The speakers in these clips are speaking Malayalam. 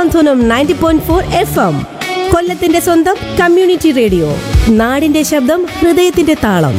സാന്ത്വനം നയൻറ്റി പോയിന്റ് ഫോർ എഫ് എം കൊല്ലത്തിന്റെ സ്വന്തം കമ്മ്യൂണിറ്റി റേഡിയോ നാടിന്റെ ശബ്ദം ഹൃദയത്തിന്റെ താളം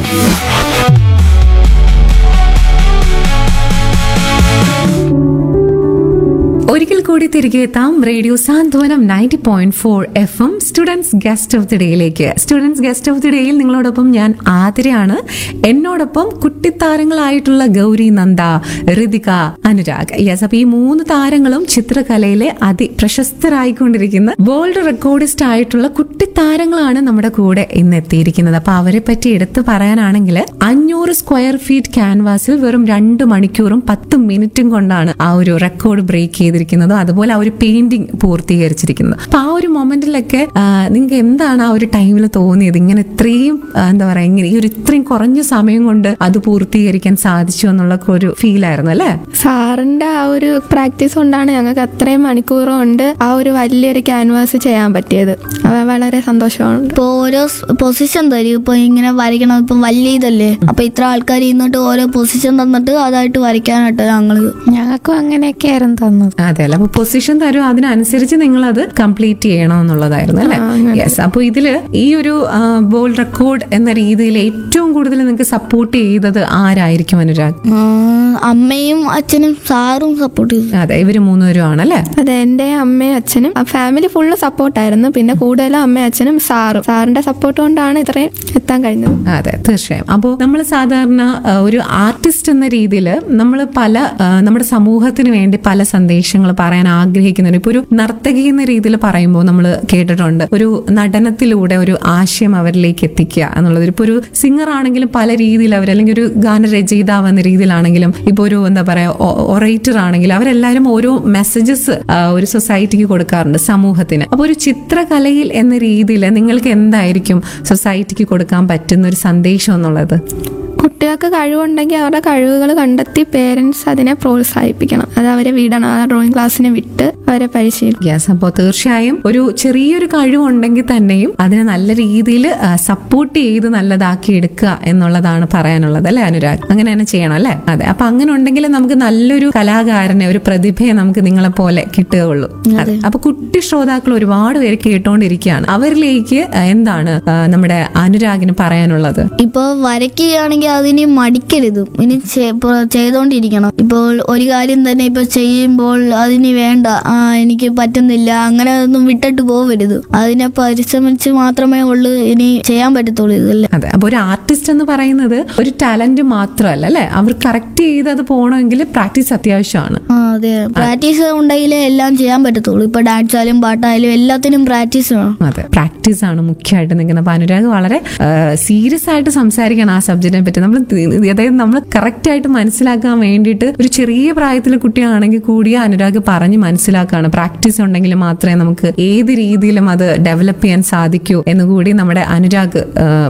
ഒരിക്കൽ കൂടി തിരികെ എത്താം radio Santhwanam ninety point four F M students guest of the ഡേയിലേക്ക് സ്റ്റുഡൻസ് ഗസ്റ്റ് ഓഫ് ദി ഡേയിൽ നിങ്ങളോടൊപ്പം ഞാൻ ആതിരയാണ് എന്നോടൊപ്പം കുട്ടിത്താരങ്ങളായിട്ടുള്ള ഗൗരി നന്ദ ഋതിക അനുരാഗ് യെസ് അപ്പൊ ഈ മൂന്ന് താരങ്ങളും ചിത്രകലയിലെ അതി പ്രശസ്തരായിക്കൊണ്ടിരിക്കുന്ന വേൾഡ് റെക്കോർഡിസ്റ്റ് ആയിട്ടുള്ള കുട്ടിത്താരങ്ങളാണ് നമ്മുടെ കൂടെ ഇന്ന് എത്തിയിരിക്കുന്നത് അപ്പൊ അവരെ പറ്റി എടുത്തു പറയാനാണെങ്കിൽ അഞ്ഞൂറ് സ്ക്വയർ ഫീറ്റ് ക്യാൻവാസിൽ വെറും രണ്ട് മണിക്കൂറും പത്ത് മിനിറ്റും കൊണ്ടാണ് ആ ഒരു റെക്കോർഡ് ബ്രേക്ക് ചെയ്തിരിക്കുന്നതും അതുപോലെ ആ ഒരു പെയിന്റിംഗ് പൂർത്തീകരിച്ചിരിക്കുന്നത് അപ്പൊ ആ ഒരു മൊമെന്റിലൊക്കെ നിങ്ങൾക്ക് എന്താണ് ആ ഒരു ടൈമിൽ തോന്നിയത് ഇങ്ങനെ ഇത്രയും ആ, എന്താ പറയാ ഇങ്ങനെ ഈ ഒരു ഇത്രയും കുറഞ്ഞ സമയം കൊണ്ട് അത് പൂർത്തീകരിക്കാൻ സാധിച്ചു എന്നുള്ള ഒരു ഫീൽ ആയിരുന്നു അല്ലേ സാറിന്റെ ആ ഒരു പ്രാക്ടീസ് കൊണ്ടാണ് ഞങ്ങൾക്ക് അത്രയും മണിക്കൂർ കൊണ്ട് ആ ഒരു വലിയൊരു ക്യാൻവാസ് ചെയ്യാൻ പറ്റിയത് അത് വളരെ സന്തോഷമുണ്ട് ഇപ്പൊ ഓരോ പൊസിഷൻ തരും ഇപ്പൊ ഇങ്ങനെ വരയ്ക്കണം ഇപ്പൊ വലിയ ഇതല്ലേ അപ്പൊ ഇത്ര ആൾക്കാർ ഇരുന്നിട്ട് ഓരോ പൊസിഷൻ തന്നിട്ട് അതായിട്ട് വരയ്ക്കാനായിട്ട് ഞങ്ങള് ഞങ്ങൾക്കും അങ്ങനെയൊക്കെ ആയിരുന്നു തന്നത് അതെ അല്ല അപ്പൊ പൊസിഷൻ തരും അതിനനുസരിച്ച് നിങ്ങൾ അത് കംപ്ലീറ്റ് ചെയ്യണം എന്നുള്ളതായിരുന്നു അല്ലേ യെസ് അപ്പൊ ഇതില് ഈ ഒരു വേൾഡ് റെക്കോർഡ് എന്ന രീതിയിൽ ഏറ്റവും കൂടുതൽ നിങ്ങൾക്ക് സപ്പോർട്ട് ചെയ്തത് ആരായിരിക്കും അനുരാഗ് ആ, അമ്മയും അച്ഛനും സാറും സപ്പോർട്ട് ചെയ്തു അതെ ഇവര് മൂന്നുപേരും ആണല്ലേ അതെ എൻ്റെ അമ്മയും അച്ഛനും ആ ഫാമിലി ഫുള്ള് സപ്പോർട്ടായിരുന്നു പിന്നെ കൂടുതലും അമ്മയും അച്ഛനും സാറും സാറിന്റെ സപ്പോർട്ട് കൊണ്ടാണ് ഇത്രയും എത്താൻ കഴിഞ്ഞത് അതെ തീർച്ചയായും അപ്പോൾ നമ്മൾ സാധാരണ ആ, ഒരു ആർട്ടിസ്റ്റ് എന്ന രീതിയിൽ നമ്മൾ പല ആ, നമ്മുടെ സമൂഹത്തിന് വേണ്ടി പല സന്ദേശങ്ങൾ പറയാൻ ആഗ്രഹിക്കുന്നുണ്ട് ഇപ്പൊ ഒരു നർത്തകി എന്ന രീതിയിൽ പറയുമ്പോൾ നമ്മൾ കേട്ടിട്ടുണ്ട് ഒരു നടനത്തിലൂടെ ഒരു ആശയം അവരിലേക്ക് എത്തിക്കുക എന്നുള്ളത് ഇപ്പൊ ഒരു സിംഗർ ആണെങ്കിലും പല രീതിയിൽ അവർ അല്ലെങ്കിൽ ഒരു ഗാനരചയിതാവ് എന്ന രീതിയിലാണെങ്കിലും ഇപ്പൊ ഒരു എന്താ പറയാ ഒറേറ്റർ ആണെങ്കിലും അവരെല്ലാവരും ഓരോ മെസ്സേജസ് ഒരു സൊസൈറ്റിക്ക് കൊടുക്കാറുണ്ട് സമൂഹത്തിന് അപ്പൊ ഒരു ചിത്രകലയിൽ എന്ന രീതിയിൽ നിങ്ങൾക്ക് എന്തായിരിക്കും സൊസൈറ്റിക്ക് കൊടുക്കാൻ പറ്റുന്ന ഒരു സന്ദേശം എന്നുള്ളത് കുട്ടികൾക്ക് കഴിവുണ്ടെങ്കിൽ അവരുടെ കഴിവുകൾ കണ്ടെത്തി പേരൻസ് അതിനെ പ്രോത്സാഹിപ്പിക്കണം അത് അവരെ വിടണം ആ ഡ്രോയിങ് ക്ലാസ്സിനെ വിട്ട് അവരെ പരിശീലിക്കും യെസ് അപ്പോൾ തീർച്ചയായും ഒരു ചെറിയൊരു കഴിവുണ്ടെങ്കിൽ തന്നെയും അതിനെ നല്ല രീതിയിൽ സപ്പോർട്ട് ചെയ്ത് നല്ലതാക്കി എടുക്കുക എന്നുള്ളതാണ് പറയാനുള്ളത് അല്ലേ അനുരാഗ് അങ്ങനെ തന്നെ ചെയ്യണം അല്ലേ അതെ അപ്പൊ അങ്ങനെ ഉണ്ടെങ്കിൽ നമുക്ക് നല്ലൊരു കലാകാരനെ ഒരു പ്രതിഭയെ നമുക്ക് നിങ്ങളെ പോലെ കിട്ടുകയുള്ളൂ അതെ അപ്പൊ കുട്ടി ശ്രോതാക്കൾ ഒരുപാട് പേര് കേട്ടോണ്ടിരിക്കുകയാണ് അവരിലേക്ക് ആ, എന്താണ് ആ, നമ്മുടെ അനുരാഗിന് പറയാനുള്ളത് ഇപ്പൊ വരയ്ക്കുകയാണെങ്കിൽ അതിന് മടിക്കരുത് ഇനി ചെ- ഇപ്പൊ ചെയ്തോണ്ടിരിക്കണം ഇപ്പോൾ ഒരു കാര്യം തന്നെ ഇപ്പൊ ചെയ്യുമ്പോൾ അതിന് വേണ്ട ആ എനിക്ക് പറ്റുന്നില്ല അങ്ങനെ ഒന്നും വിട്ടിട്ട് പോവരുത് അതിനെ പരിശ്രമിച്ച് മാത്രമേ ഉള്ളൂ ഇനി ചെയ്യാൻ പറ്റത്തുള്ളൂ ഇതല്ലേ അതെ അപ്പൊ ഒരു ആർട്ടിസ്റ്റ് എന്ന് പറയുന്നത് ഒരു ടാലന്റ് മാത്രമല്ല അല്ലെ അവർ കറക്റ്റ് ചെയ്ത് അത് പോകണമെങ്കിൽ പ്രാക്ടീസ് അത്യാവശ്യമാണ് ആ അതെ പ്രാക്ടീസ് ഉണ്ടെങ്കിലേ എല്ലാം ചെയ്യാൻ പറ്റത്തുള്ളൂ ഇപ്പൊ ഡാൻസ് ആയാലും പാട്ടായാലും എല്ലാത്തിനും പ്രാക്ടീസ് വേണം അതെ പ്രാക്ടീസ് ആണ് മുഖ്യമായിട്ട് നിൽക്കുന്നത് അപ്പൊ അനുരാഗ് വളരെ സീരിയസ് ആയിട്ട് സംസാരിക്കണം ആ സബ്ജക്റ്റിനെ പറ്റി നമ്മൾ അതായത് നമ്മൾ കറക്റ്റ് ആയിട്ട് മനസ്സിലാക്കാൻ വേണ്ടിയിട്ട് ഒരു ചെറിയ പ്രായത്തിലെ കുട്ടിയാണെങ്കിൽ കൂടി അനുരാഗ് പറഞ്ഞ് മനസ്സിലാക്കുകയാണ് പ്രാക്ടീസ് ഉണ്ടെങ്കിൽ മാത്രമേ നമുക്ക് ഏത് രീതിയിലും അത് ഡെവലപ്പ് ചെയ്യാൻ സാധിക്കൂ എന്ന് കൂടി നമ്മുടെ അനുരാഗ് ആ,